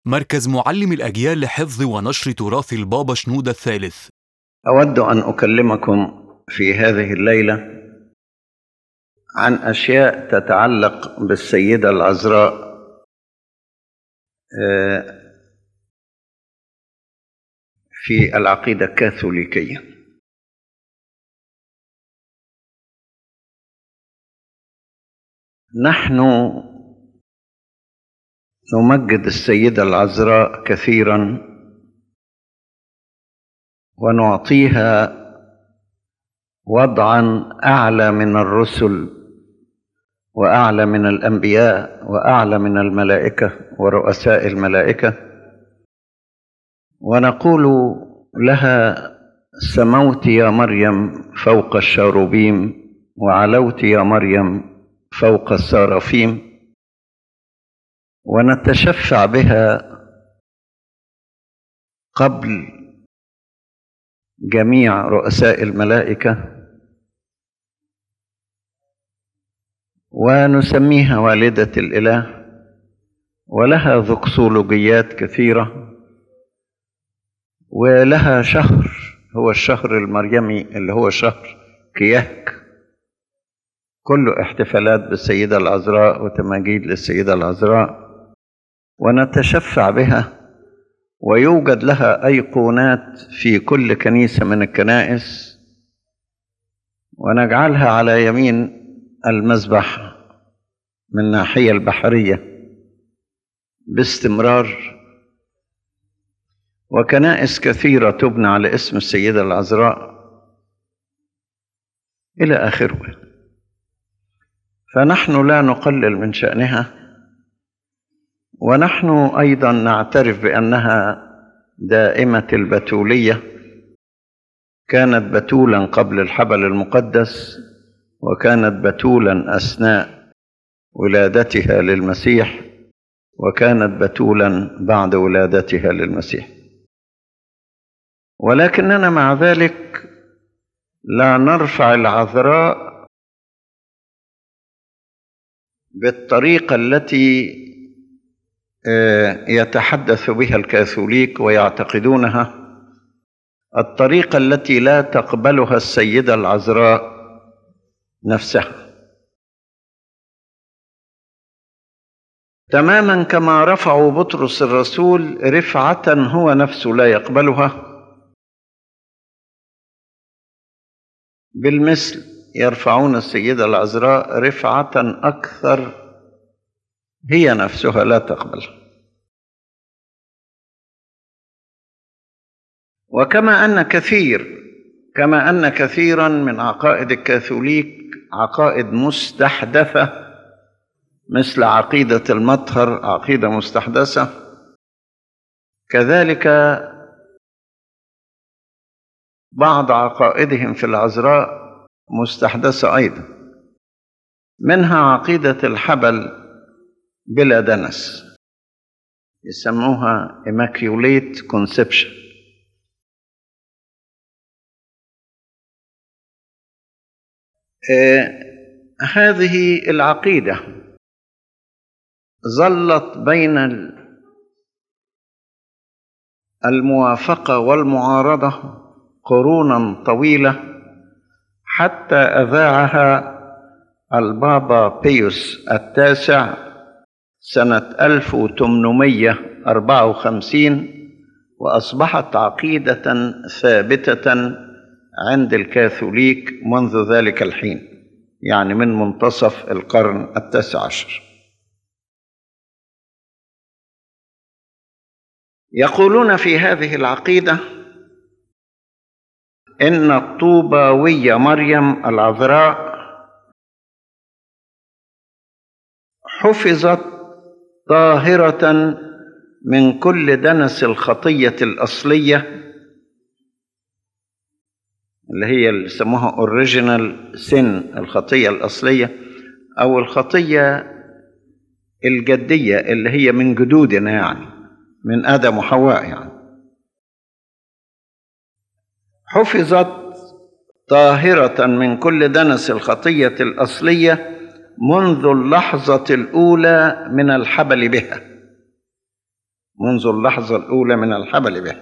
مركز معلم الأجيال لحفظ ونشر تراث البابا شنودة الثالث أود أن أكلمكم في هذه الليلة عن أشياء تتعلق بالسيدة العذراء آه، في العقيدة الكاثوليكية نحن نمجد السيدة العذراء كثيرا ونعطيها وضعا أعلى من الرسل وأعلى من الأنبياء وأعلى من الملائكة ورؤساء الملائكة ونقول لها سموت يا مريم فوق الشاروبيم وعلوت يا مريم فوق السرافيم ونتشفع بها قبل جميع رؤساء الملائكه ونسميها والده الاله ولها ذكسولوجيات كثيره ولها شهر هو الشهر المريمي اللي هو شهر كيهك كله احتفالات بالسيدة العذراء وتماجيد للسيدة العذراء ونتشفع بها ويوجد لها أيقونات في كل كنيسة من الكنائس ونجعلها على يمين المذبح من الناحية البحرية باستمرار وكنائس كثيرة تبنى على اسم السيدة العذراء إلى آخره فنحن لا نقلل من شأنها ونحن أيضا نعترف بأنها دائمة البتولية كانت بتولا قبل الحبل المقدس وكانت بتولا أثناء ولادتها للمسيح وكانت بتولا بعد ولادتها للمسيح ولكننا مع ذلك لا نرفع العذراء بالطريقه التي يتحدث بها الكاثوليك ويعتقدونها الطريقه التي لا تقبلها السيده العذراء نفسها تماما كما رفعوا بطرس الرسول رفعه هو نفسه لا يقبلها بالمثل يرفعون السيدة العذراء رفعة أكثر هي نفسها لا تقبل وكما أن كثير كما أن كثيرا من عقائد الكاثوليك عقائد مستحدثة مثل عقيدة المطهر عقيدة مستحدثة كذلك بعض عقائدهم في العذراء مستحدثة أيضا منها عقيدة الحبل بلا دنس يسموها immaculate conception آه هذه العقيدة ظلت بين الموافقة والمعارضة قرونا طويلة حتى أذاعها البابا بيوس التاسع سنة 1854 وأصبحت عقيدة ثابتة عند الكاثوليك منذ ذلك الحين يعني من منتصف القرن التاسع عشر يقولون في هذه العقيده ان الطوباويه مريم العذراء حفظت طاهره من كل دنس الخطيه الاصليه اللي هي اللي يسموها اوريجينال سن الخطيه الاصليه او الخطيه الجديه اللي هي من جدودنا يعني من ادم وحواء يعني حفظت طاهرة من كل دنس الخطية الأصلية منذ اللحظة الأولى من الحبل بها منذ اللحظة الأولى من الحبل به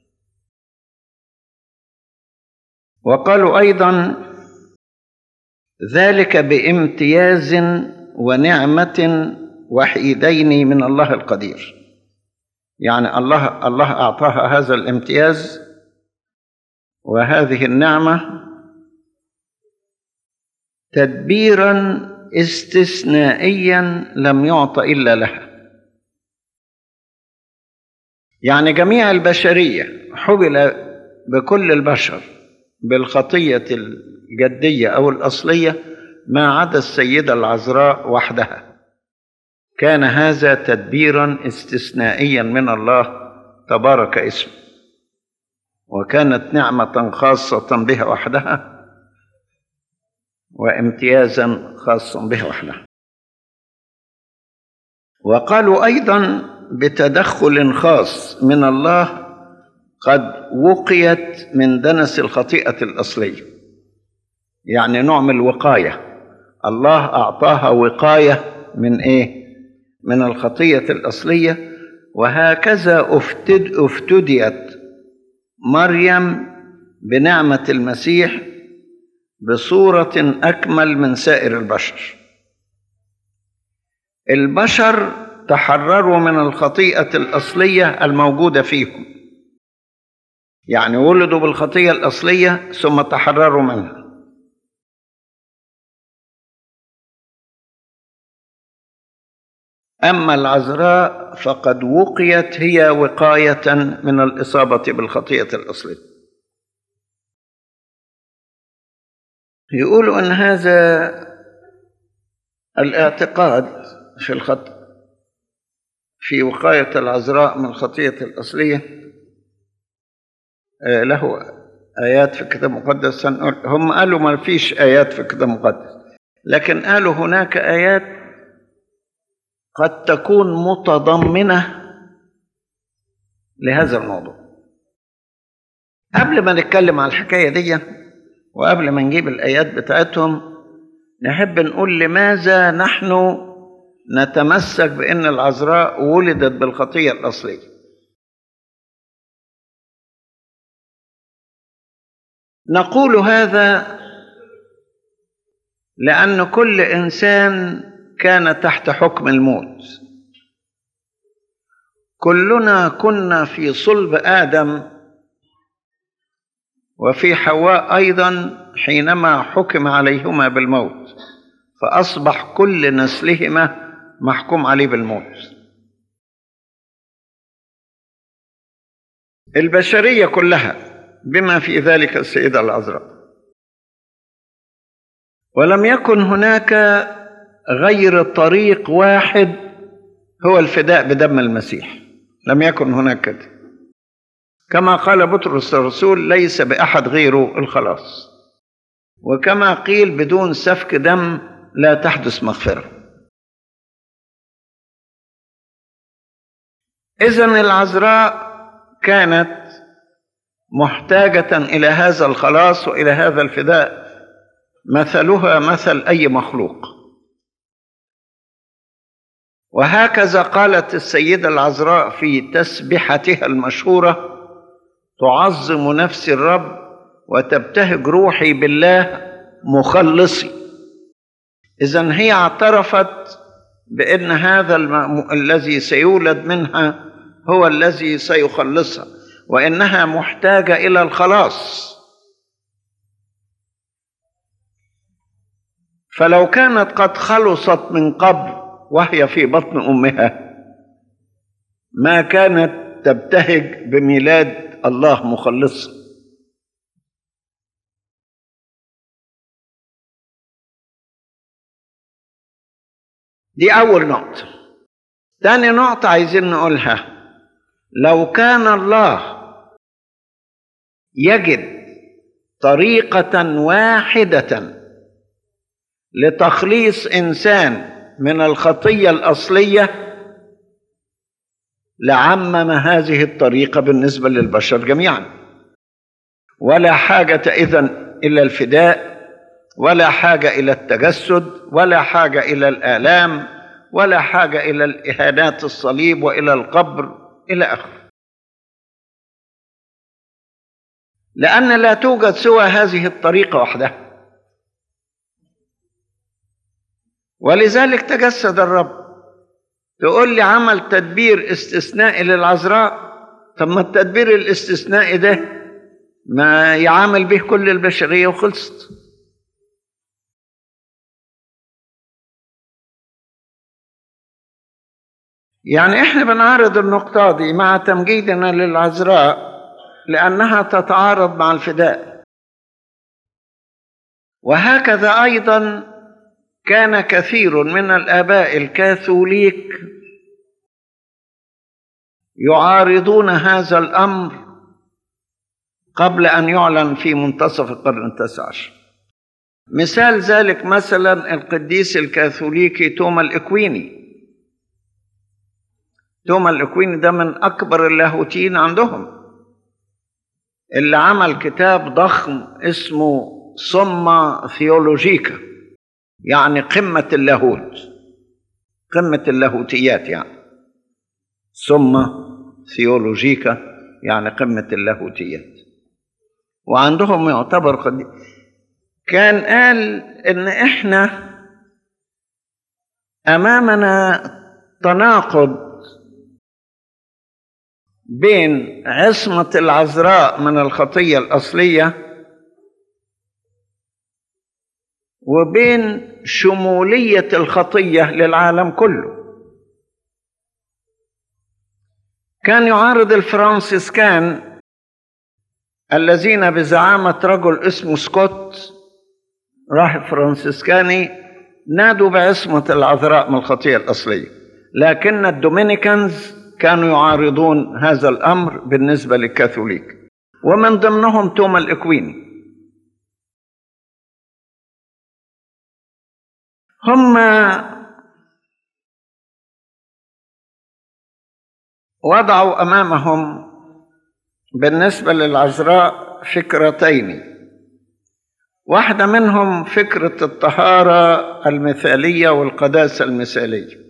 وقالوا أيضا ذلك بامتياز ونعمة وحيدين من الله القدير يعني الله الله أعطاها هذا الامتياز وهذه النعمة تدبيرا استثنائيا لم يعط إلا لها يعني جميع البشرية حبل بكل البشر بالخطية الجدية أو الأصلية ما عدا السيدة العذراء وحدها كان هذا تدبيرا استثنائيا من الله تبارك اسمه وكانت نعمة خاصة بها وحدها وامتيازا خاصا بها وحدها وقالوا أيضا بتدخل خاص من الله قد وقيت من دنس الخطيئة الأصلية يعني نوع من الوقاية الله أعطاها وقاية من إيه؟ من الخطية الأصلية وهكذا افتد افتديت مريم بنعمة المسيح بصورة أكمل من سائر البشر البشر تحرروا من الخطيئة الأصلية الموجودة فيهم يعني ولدوا بالخطية الأصلية ثم تحرروا منها أما العذراء فقد وقيت هي وقاية من الإصابة بالخطيئة الأصلية يقولوا أن هذا الاعتقاد في الخط في وقاية العذراء من الخطية الأصلية له آيات في الكتاب المقدس هم قالوا ما فيش آيات في الكتاب المقدس لكن قالوا هناك آيات قد تكون متضمنة لهذا الموضوع قبل ما نتكلم على الحكاية دي وقبل ما نجيب الآيات بتاعتهم نحب نقول لماذا نحن نتمسك بأن العذراء ولدت بالخطية الأصلية نقول هذا لأن كل إنسان كان تحت حكم الموت كلنا كنا في صلب آدم وفي حواء أيضا حينما حكم عليهما بالموت فأصبح كل نسلهما محكوم عليه بالموت البشرية كلها بما في ذلك السيدة العذراء ولم يكن هناك غير طريق واحد هو الفداء بدم المسيح لم يكن هناك كده كما قال بطرس الرسول ليس بأحد غيره الخلاص وكما قيل بدون سفك دم لا تحدث مغفرة إذن العذراء كانت محتاجة إلى هذا الخلاص وإلى هذا الفداء مثلها مثل أي مخلوق وهكذا قالت السيدة العذراء في تسبحتها المشهورة تعظم نفسي الرب وتبتهج روحي بالله مخلصي إذا هي اعترفت بأن هذا الم... الذي سيولد منها هو الذي سيخلصها وإنها محتاجة إلى الخلاص فلو كانت قد خلصت من قبل وهي في بطن امها ما كانت تبتهج بميلاد الله مخلصا دي اول نقطه تاني نقطه عايزين نقولها لو كان الله يجد طريقه واحده لتخليص انسان من الخطيه الاصليه لعمم هذه الطريقه بالنسبه للبشر جميعا ولا حاجه اذن الى الفداء ولا حاجه الى التجسد ولا حاجه الى الالام ولا حاجه الى الاهانات الصليب والى القبر إلى آخره لأن لا توجد سوى هذه الطريقة وحدها ولذلك تجسد الرب تقول لي عمل تدبير استثنائي للعذراء طب ما التدبير الاستثنائي ده ما يعامل به كل البشرية وخلصت يعني احنا بنعارض النقطة دي مع تمجيدنا للعذراء لأنها تتعارض مع الفداء وهكذا أيضا كان كثير من الآباء الكاثوليك يعارضون هذا الأمر قبل أن يعلن في منتصف القرن التاسع عشر مثال ذلك مثلا القديس الكاثوليكي توما الإكويني توما الإكويني ده من أكبر اللاهوتيين عندهم اللي عمل كتاب ضخم اسمه سما ثيولوجيكا يعني قمة اللاهوت قمة اللاهوتيات يعني سما ثيولوجيكا يعني قمة اللاهوتيات وعندهم يعتبر قد كان قال ان احنا امامنا تناقض بين عصمة العذراء من الخطية الأصلية وبين شمولية الخطية للعالم كله كان يعارض الفرانسيسكان الذين بزعامة رجل اسمه سكوت راهب فرانسيسكاني نادوا بعصمة العذراء من الخطية الأصلية لكن الدومينيكانز كانوا يعارضون هذا الأمر بالنسبة للكاثوليك ومن ضمنهم توما الإكويني هم وضعوا امامهم بالنسبه للعذراء فكرتين واحده منهم فكره الطهاره المثاليه والقداسه المثاليه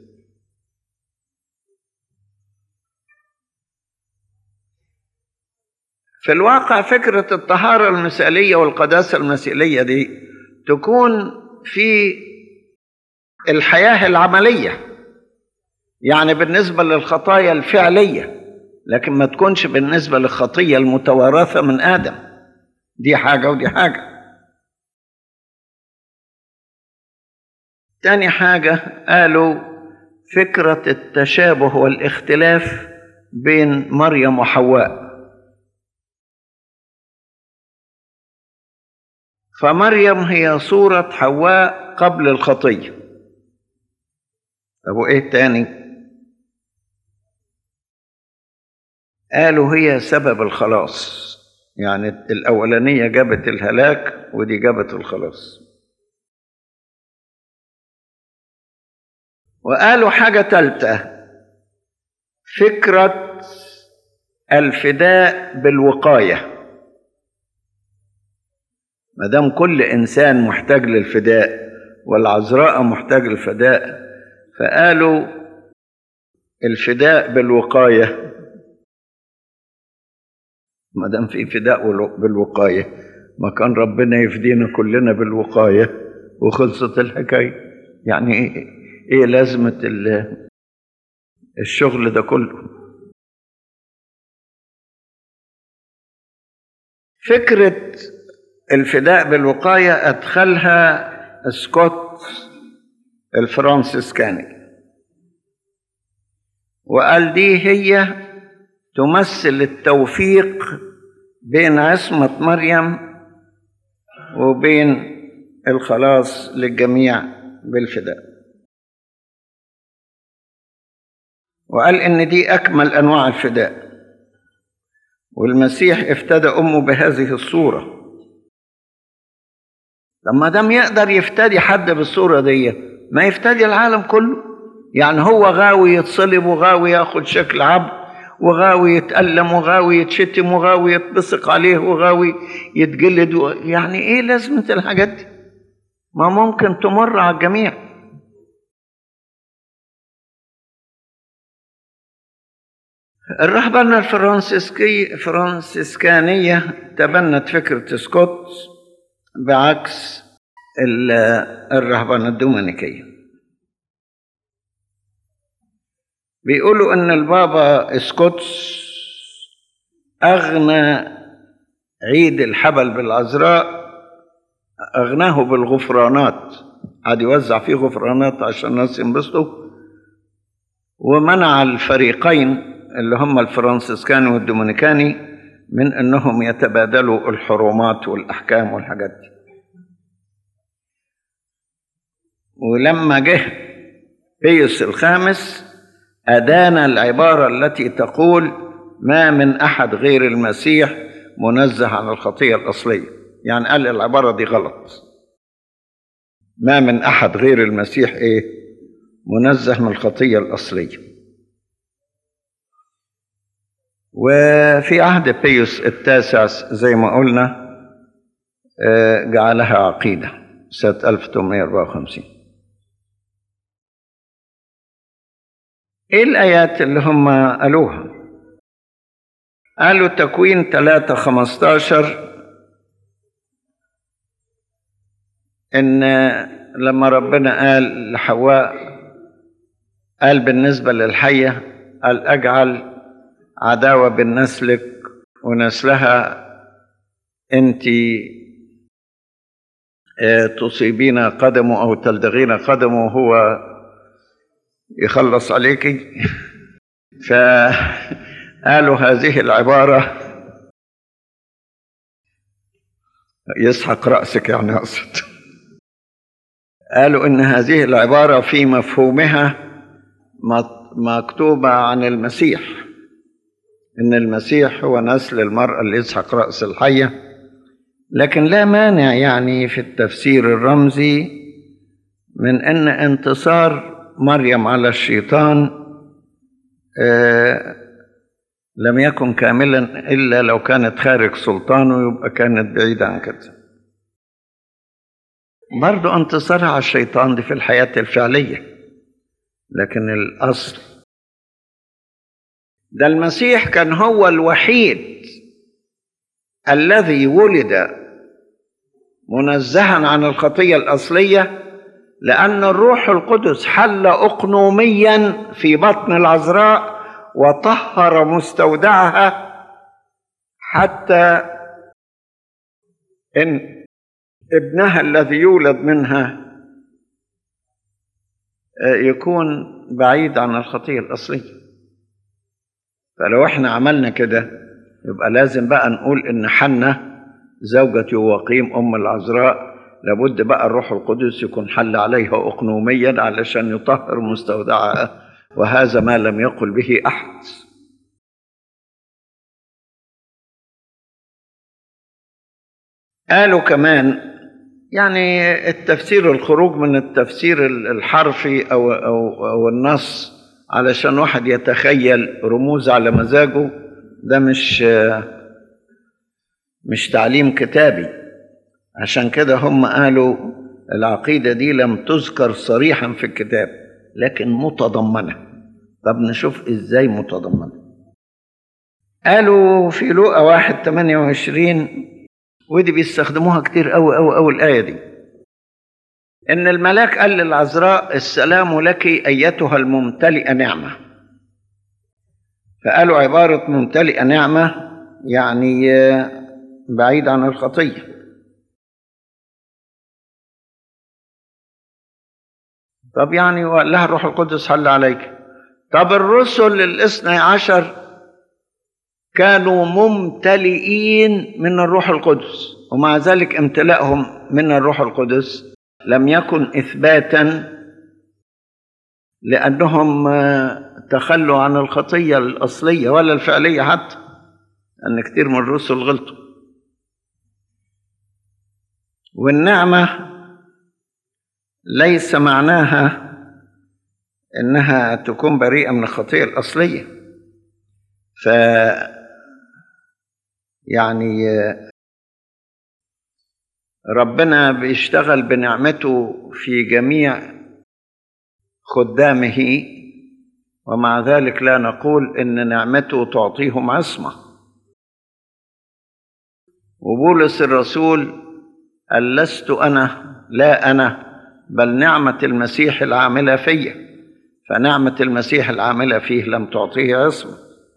في الواقع فكره الطهاره المثاليه والقداسه المثاليه دي تكون في الحياه العمليه يعني بالنسبة للخطايا الفعلية لكن ما تكونش بالنسبة للخطية المتوارثة من آدم دي حاجة ودي حاجة تاني حاجة قالوا فكرة التشابه والاختلاف بين مريم وحواء فمريم هي صورة حواء قبل الخطية طب وإيه التاني؟ قالوا هي سبب الخلاص يعني الأولانية جابت الهلاك ودي جابت الخلاص وقالوا حاجة تالتة فكرة الفداء بالوقاية ما دام كل إنسان محتاج للفداء والعذراء محتاج للفداء فقالوا الفداء بالوقايه ما دام في فداء بالوقايه ما كان ربنا يفدينا كلنا بالوقايه وخلصت الحكايه يعني ايه, إيه لازمه الشغل ده كله فكره الفداء بالوقايه ادخلها سكوت الفرانسيسكاني وقال دي هي تمثل التوفيق بين عصمة مريم وبين الخلاص للجميع بالفداء وقال إن دي أكمل أنواع الفداء والمسيح افتدى أمه بهذه الصورة لما دام يقدر يفتدي حد بالصورة دي ما يفتدي العالم كله يعني هو غاوي يتصلب وغاوي ياخد شكل عبد وغاوي يتألم وغاوي يتشتم وغاوي يتبصق عليه وغاوي يتجلد و... يعني ايه لازمة الحاجات دي ما ممكن تمر على الجميع الرهبنة الفرنسيسكي فرانسيسكانية تبنت فكرة سكوت بعكس ال- الرهبنة الدومينيكية بيقولوا ان البابا سكوتس اغنى عيد الحبل بالعذراء اغناه بالغفرانات قعد يوزع فيه غفرانات عشان الناس ينبسطوا ومنع الفريقين اللي هم الفرنسيسكاني والدومينيكاني من انهم يتبادلوا الحرمات والاحكام والحاجات دي ولما جه بيوس الخامس أدان العبارة التي تقول ما من أحد غير المسيح منزه عن الخطية الأصلية يعني قال العبارة دي غلط ما من أحد غير المسيح إيه منزه من الخطية الأصلية وفي عهد بيوس التاسع زي ما قلنا آه، جعلها عقيدة سنة 1854 ايه الايات اللي هم قالوها قالوا تكوين 3 15 ان لما ربنا قال لحواء قال بالنسبه للحيه قال اجعل عداوه بين نسلك ونسلها انت آه، تصيبين قدمه او تلدغين قدمه وهو يخلص عليكي فقالوا هذه العبارة يسحق رأسك يعني أقصد قالوا إن هذه العبارة في مفهومها مط- مكتوبة عن المسيح إن المسيح هو نسل المرأة اللي يسحق رأس الحية لكن لا مانع يعني في التفسير الرمزي من ان انتصار مريم على الشيطان آه، لم يكن كاملا الا لو كانت خارج سلطانه يبقى كانت بعيده عن كده برضو انتصارها على الشيطان دي في الحياه الفعليه لكن الاصل ده المسيح كان هو الوحيد الذي ولد منزها عن الخطيه الاصليه لأن الروح القدس حل أقنوميا في بطن العذراء وطهر مستودعها حتى إن ابنها الذي يولد منها آه، يكون بعيد عن الخطية الأصلية فلو احنا عملنا كده يبقى لازم بقى نقول إن حنة زوجة يواقيم أم العذراء لابد بقى الروح القدس يكون حل عليها أقنوميا علشان يطهر مستودعها وهذا ما لم يقل به أحد قالوا كمان يعني التفسير الخروج من التفسير الحرفي أو, أو, أو النص علشان واحد يتخيل رموز على مزاجه ده مش مش تعليم كتابي عشان كده هم قالوا العقيدة دي لم تذكر صريحا في الكتاب لكن متضمنة طب نشوف ازاي متضمنة قالوا في لوقا واحد 28 ودي بيستخدموها كتير قوي قوي قوي الآية دي إن الملاك قال للعذراء السلام لك أيتها الممتلئة نعمة فقالوا عبارة ممتلئة نعمة يعني بعيد عن الخطيه طب يعني وقال لها الروح القدس حل عليك طب الرسل الاثني عشر كانوا ممتلئين من الروح القدس ومع ذلك امتلاءهم من الروح القدس لم يكن اثباتا لانهم تخلوا عن الخطيه الاصليه ولا الفعليه حتى ان كثير من الرسل غلطوا والنعمه ليس معناها انها تكون بريئه من الخطيه الاصليه ف يعني ربنا بيشتغل بنعمته في جميع خدامه ومع ذلك لا نقول ان نعمته تعطيهم عصمه وبولس الرسول قال لست انا لا انا بل نعمه المسيح العامله فيا فنعمه المسيح العامله فيه لم تعطيه عصمه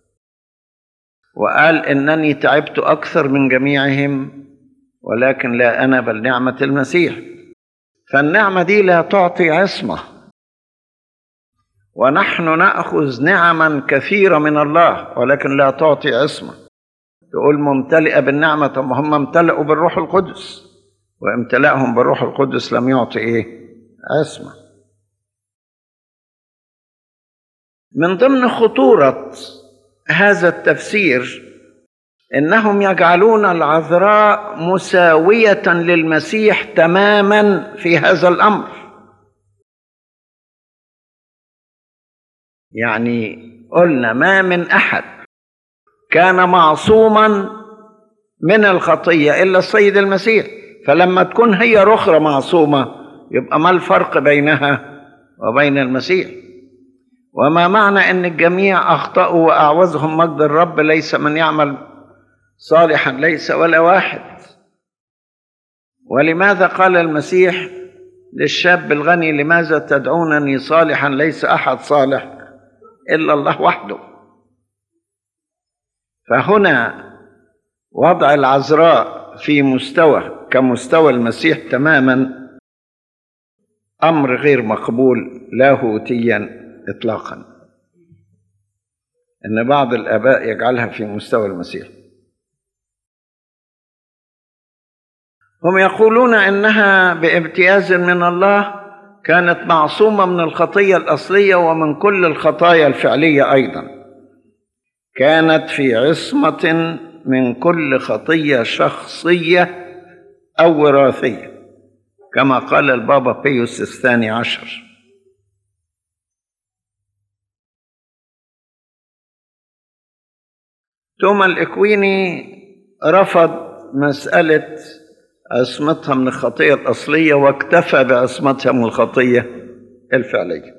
وقال انني تعبت اكثر من جميعهم ولكن لا انا بل نعمه المسيح فالنعمه دي لا تعطي عصمه ونحن ناخذ نعما كثيره من الله ولكن لا تعطي عصمه تقول ممتلئه بالنعمه طب هم امتلئوا بالروح القدس وامتلاءهم بالروح القدس لم يعطي ايه عصمه من ضمن خطوره هذا التفسير انهم يجعلون العذراء مساويه للمسيح تماما في هذا الامر يعني قلنا ما من احد كان معصوما من الخطيه الا السيد المسيح فلما تكون هي رخرة معصومه يبقى ما الفرق بينها وبين المسيح وما معنى ان الجميع اخطاوا واعوزهم مجد الرب ليس من يعمل صالحا ليس ولا واحد ولماذا قال المسيح للشاب الغني لماذا تدعونني صالحا ليس احد صالح الا الله وحده فهنا وضع العذراء في مستوى كمستوى المسيح تماما امر غير مقبول لاهوتيا اطلاقا ان بعض الاباء يجعلها في مستوى المسيح هم يقولون انها بامتياز من الله كانت معصومه من الخطيه الاصليه ومن كل الخطايا الفعليه ايضا كانت في عصمه من كل خطيه شخصيه او وراثيه كما قال البابا بيوس الثاني عشر توما الإكويني رفض مسألة عصمتها من الخطية الأصلية واكتفى بعصمتها من الخطية الفعلية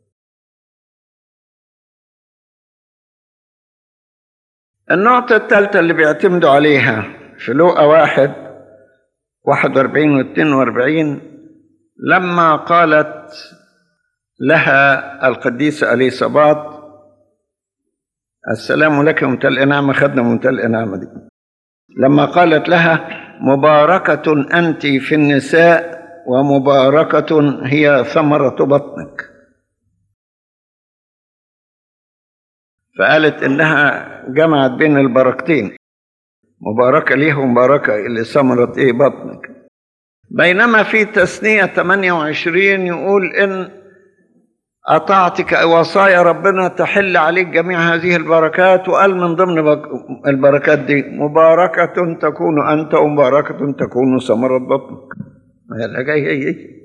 النقطة الثالثة اللي بيعتمدوا عليها في لوقا واحد واحد واربعين واثنين واربعين لما قالت لها القديسة أليصابات السلام لك ممتلئ نعمة خدنا ممتلئ نعمة دي لما قالت لها مباركة أنت في النساء ومباركة هي ثمرة بطنك فقالت إنها جمعت بين البركتين مباركة ليه ومباركة اللي ثمرة إيه بطنك بينما في تثنية 28 يقول إن أطعتك وصايا ربنا تحل عليك جميع هذه البركات وقال من ضمن البركات دي مباركة تكون أنت ومباركة تكون ثمرة بطنك هي جاي هي هي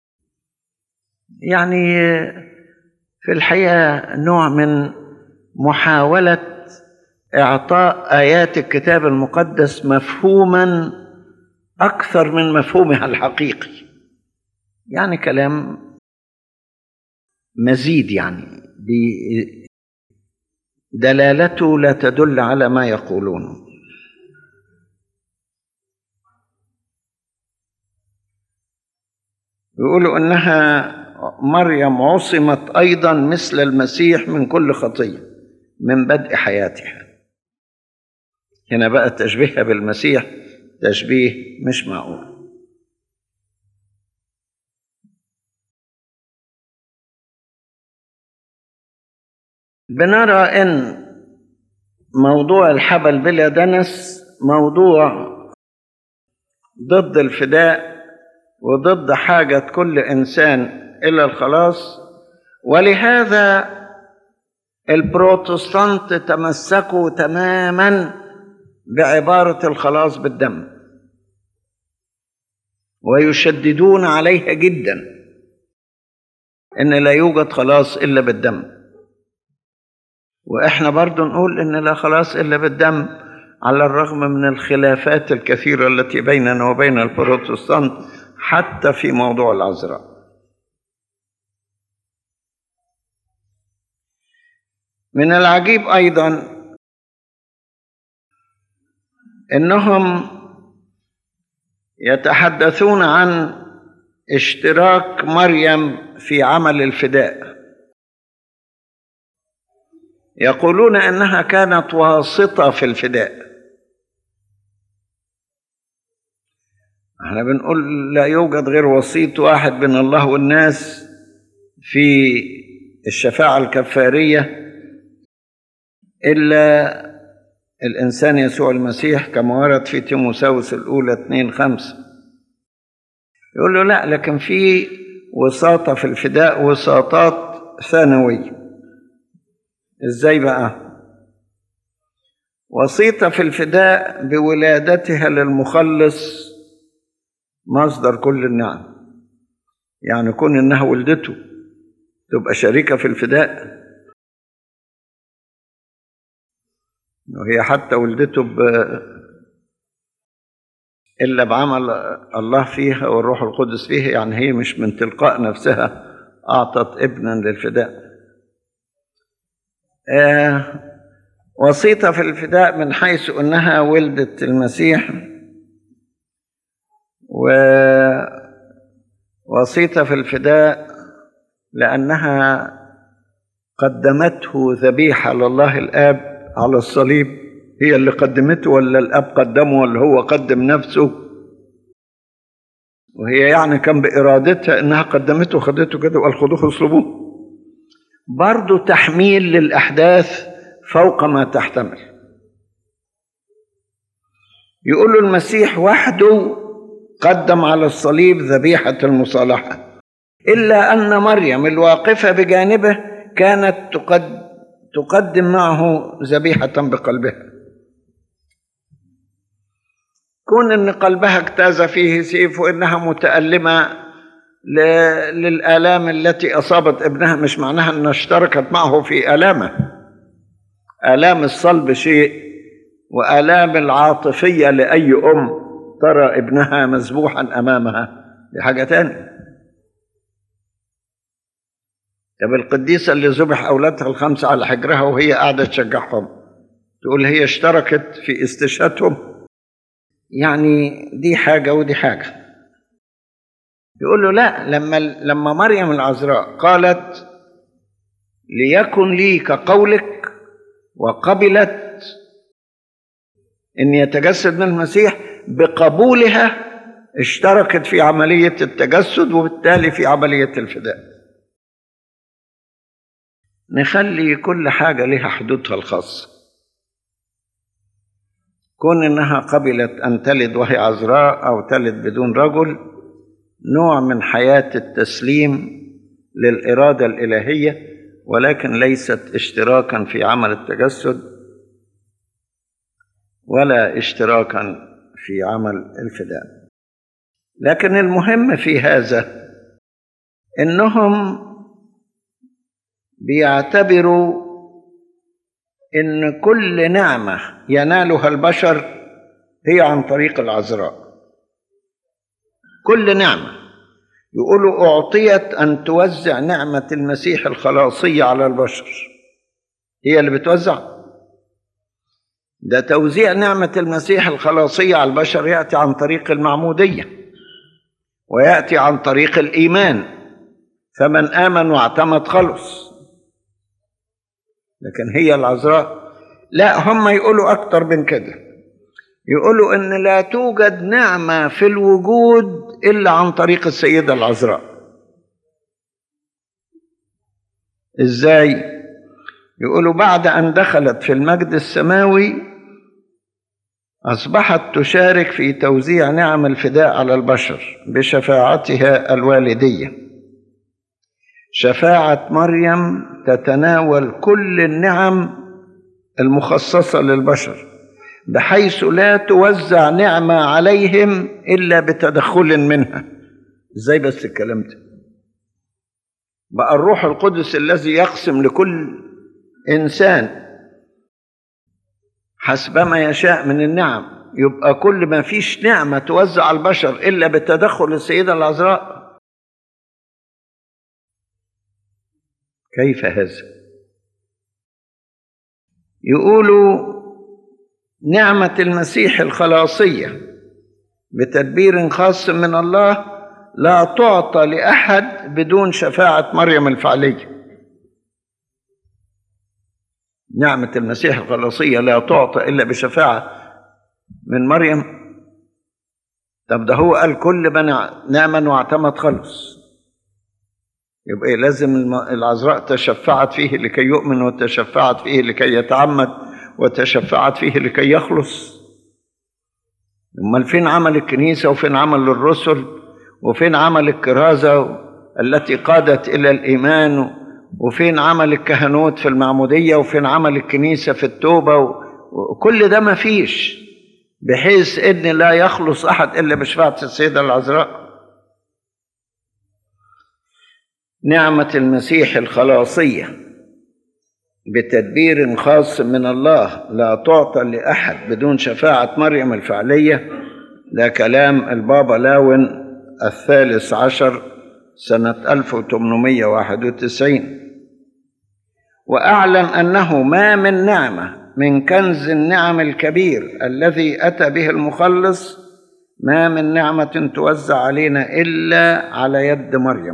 يعني في الحقيقة نوع من محاولة إعطاء آيات الكتاب المقدس مفهوما أكثر من مفهومها الحقيقي يعني كلام مزيد يعني دلالته لا تدل على ما يقولون يقولوا انها مريم عصمت ايضا مثل المسيح من كل خطيه من بدء حياتها هنا بقى تشبيهها بالمسيح تشبيه مش معقول بنرى ان موضوع الحبل بلا دنس موضوع ضد الفداء وضد حاجة كل إنسان إلى الخلاص ولهذا البروتستانت تمسكوا تماما بعبارة الخلاص بالدم ويشددون عليها جدا إن لا يوجد خلاص إلا بالدم واحنا برضو نقول ان لا خلاص الا بالدم على الرغم من الخلافات الكثيره التي بيننا وبين البروتستانت حتى في موضوع العذراء من العجيب ايضا انهم يتحدثون عن اشتراك مريم في عمل الفداء يقولون انها كانت واسطه في الفداء احنا بنقول لا يوجد غير وسيط واحد بين الله والناس في الشفاعه الكفاريه الا الانسان يسوع المسيح كما ورد في تيموساوس الاولى 2 5 يقول له لا لكن في وساطه في الفداء وساطات ثانويه ازاي بقى وسيطه في الفداء بولادتها للمخلص مصدر كل النعم يعني كون انها ولدته تبقى شريكه في الفداء وهي حتى ولدته ب الا بعمل الله فيها والروح القدس فيها يعني هي مش من تلقاء نفسها اعطت ابنا للفداء آه وسيطه في الفداء من حيث انها ولدت المسيح ووسيطة في الفداء لأنها قدمته ذبيحة لله الآب على الصليب هي اللي قدمته ولا الأب قدمه ولا هو قدم نفسه وهي يعني كان بإرادتها إنها قدمته وخدته كده وقال خدوه اصلبوه برضه تحميل للأحداث فوق ما تحتمل يقول المسيح وحده قدم على الصليب ذبيحة المصالحة إلا أن مريم الواقفة بجانبه كانت تقد تقدم معه ذبيحة بقلبها كون أن قلبها اجتاز فيه سيف وأنها متألمة للآلام التي أصابت ابنها مش معناها أنها اشتركت معه في آلامه آلام الصلب شيء وآلام العاطفية لأي أم ترى ابنها مذبوحا امامها دي حاجه تانية طب القديسه اللي ذبح اولادها الخمسه على حجرها وهي قاعده تشجعهم تقول هي اشتركت في استشهادهم يعني دي حاجه ودي حاجه يقول له لا لما لما مريم العذراء قالت ليكن لي كقولك وقبلت ان يتجسد من المسيح بقبولها اشتركت في عملية التجسد وبالتالي في عملية الفداء نخلي كل حاجة لها حدودها الخاصة كون انها قبلت ان تلد وهي عذراء او تلد بدون رجل نوع من حياة التسليم للإرادة الإلهية ولكن ليست اشتراكا في عمل التجسد ولا اشتراكا في عمل الفداء لكن المهم في هذا انهم بيعتبروا ان كل نعمه ينالها البشر هي عن طريق العذراء كل نعمه يقولوا اعطيت ان توزع نعمه المسيح الخلاصيه على البشر هي اللي بتوزع ده توزيع نعمة المسيح الخلاصية على البشر يأتي عن طريق المعمودية ويأتي عن طريق الإيمان فمن آمن واعتمد خلص لكن هي العذراء لا هم يقولوا أكتر من كده يقولوا إن لا توجد نعمة في الوجود إلا عن طريق السيدة العذراء إزاي؟ يقولوا بعد أن دخلت في المجد السماوي أصبحت تشارك في توزيع نعم الفداء على البشر بشفاعتها الوالدية شفاعة مريم تتناول كل النعم المخصصة للبشر بحيث لا توزع نعمة عليهم إلا بتدخل منها ازاي بس الكلام ده بقى الروح القدس الذي يقسم لكل إنسان حسبما يشاء من النعم يبقى كل ما فيش نعمة توزع على البشر إلا بتدخل السيدة العذراء كيف هذا يقولوا نعمة المسيح الخلاصية بتدبير خاص من الله لا تعطى لأحد بدون شفاعة مريم الفعلية نعمة المسيح الخلاصية لا تعطى إلا بشفاعة من مريم طب ده هو قال كل من نعما واعتمد خلص يبقى لازم العذراء تشفعت فيه لكي يؤمن وتشفعت فيه لكي يتعمد وتشفعت فيه لكي يخلص امال فين عمل الكنيسه وفين عمل الرسل وفين عمل الكرازه التي قادت الى الايمان وفين عمل الكهنوت في المعموديه وفين عمل الكنيسه في التوبه وكل ده ما فيش بحيث ان لا يخلص احد الا بشفاعه السيده العذراء نعمه المسيح الخلاصيه بتدبير خاص من الله لا تعطى لاحد بدون شفاعه مريم الفعليه ده كلام البابا لاون الثالث عشر سنه 1891 واعلن انه ما من نعمه من كنز النعم الكبير الذي اتى به المخلص ما من نعمه توزع علينا الا على يد مريم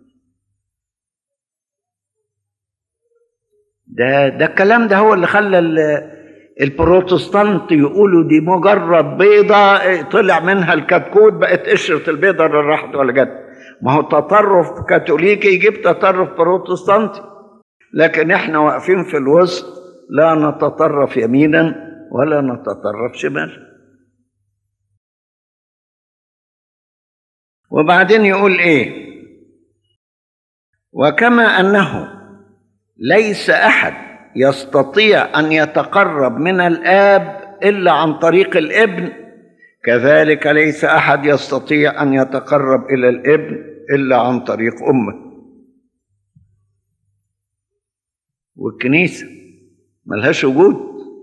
ده ده الكلام ده هو اللي خلى البروتستانت يقولوا دي مجرد بيضة طلع منها الكتكوت بقت قشرة البيضة اللي راحت ولا جت ما هو تطرف كاثوليكي يجيب تطرف بروتستانتي لكن احنا واقفين في الوسط لا نتطرف يمينا ولا نتطرف شمالا وبعدين يقول ايه وكما انه ليس احد يستطيع ان يتقرب من الاب الا عن طريق الابن كذلك ليس احد يستطيع ان يتقرب الى الابن الا عن طريق امه والكنيسه ملهاش وجود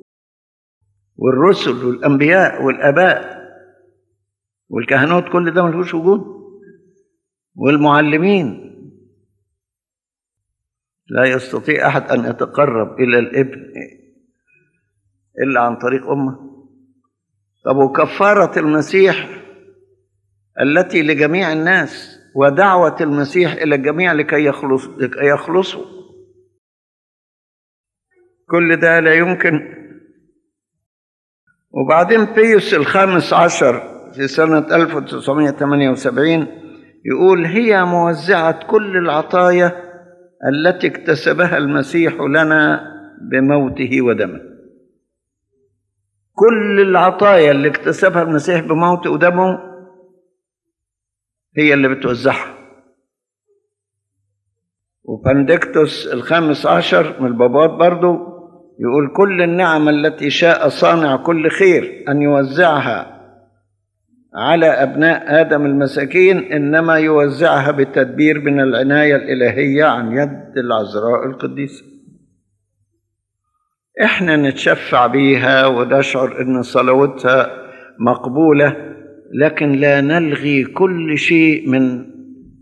والرسل والانبياء والاباء والكهنوت كل ده ملهوش وجود والمعلمين لا يستطيع احد ان يتقرب الى الابن الا عن طريق امه طب وكفاره المسيح التي لجميع الناس ودعوه المسيح الى الجميع لكي يخلص لكي يخلصوا كل ده لا يمكن وبعدين بيوس الخامس عشر في سنة 1978 يقول هي موزعة كل العطايا التي اكتسبها المسيح لنا بموته ودمه كل العطايا اللي اكتسبها المسيح بموته ودمه هي اللي بتوزعها وبندكتوس الخامس عشر من البابات برضو يقول كل النعم التي شاء صانع كل خير أن يوزعها على أبناء آدم المساكين إنما يوزعها بالتدبير من العناية الإلهية عن يد العذراء القديسة إحنا نتشفع بيها ونشعر إن صلواتها مقبولة لكن لا نلغي كل شيء من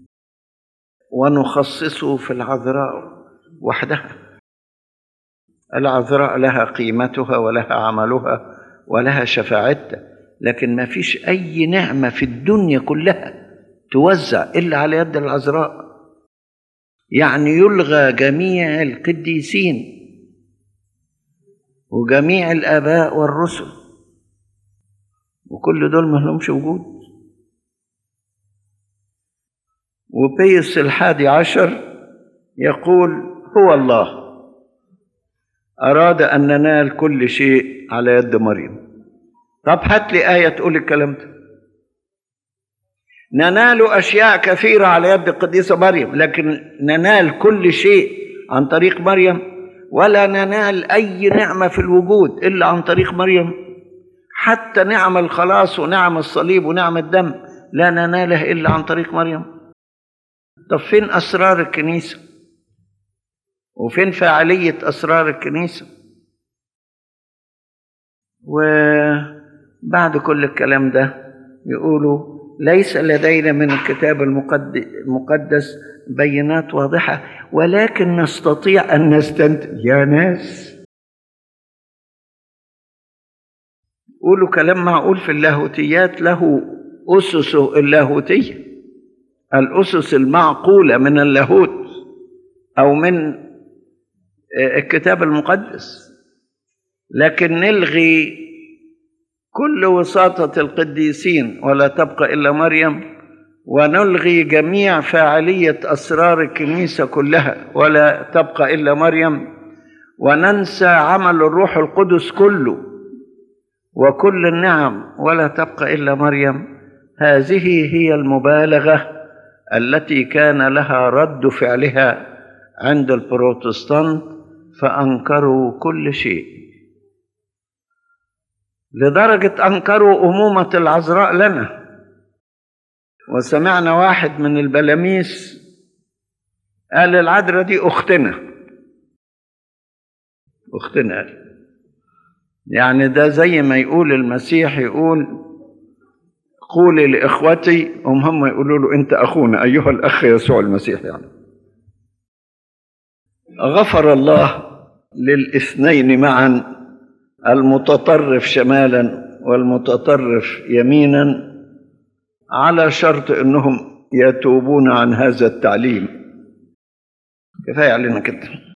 ونخصصه في العذراء وحدها العذراء لها قيمتها ولها عملها ولها شفاعتها لكن ما فيش أي نعمة في الدنيا كلها توزع إلا على يد العذراء يعني يلغى جميع القديسين وجميع الآباء والرسل وكل دول ما لهمش وجود وبيس الحادي عشر يقول هو الله أراد أن ننال كل شيء على يد مريم طب هات لي آية تقول الكلام ده ننال أشياء كثيرة على يد القديسة مريم لكن ننال كل شيء عن طريق مريم ولا ننال أي نعمة في الوجود إلا عن طريق مريم حتى نعم الخلاص ونعم الصليب ونعم الدم لا ننالها إلا عن طريق مريم طب فين أسرار الكنيسة وفين فاعلية أسرار الكنيسة وبعد كل الكلام ده يقولوا ليس لدينا من الكتاب المقدس بينات واضحة ولكن نستطيع أن نستنتج يا ناس قولوا كلام معقول في اللاهوتيات له أسسه اللاهوتية الأسس المعقولة من اللاهوت أو من الكتاب المقدس لكن نلغي كل وساطة القديسين ولا تبقى إلا مريم ونلغي جميع فاعلية أسرار الكنيسة كلها ولا تبقى إلا مريم وننسى عمل الروح القدس كله وكل النعم ولا تبقى إلا مريم هذه هي المبالغة التي كان لها رد فعلها عند البروتستانت فأنكروا كل شيء لدرجة أنكروا أمومة العذراء لنا وسمعنا واحد من البلاميس قال العذراء دي أختنا أختنا يعني ده زي ما يقول المسيح يقول قولي لإخوتي هم هم يقولوا له أنت أخونا أيها الأخ يسوع المسيح يعني غفر الله للاثنين معا المتطرف شمالا والمتطرف يمينا على شرط انهم يتوبون عن هذا التعليم كفايه علينا كده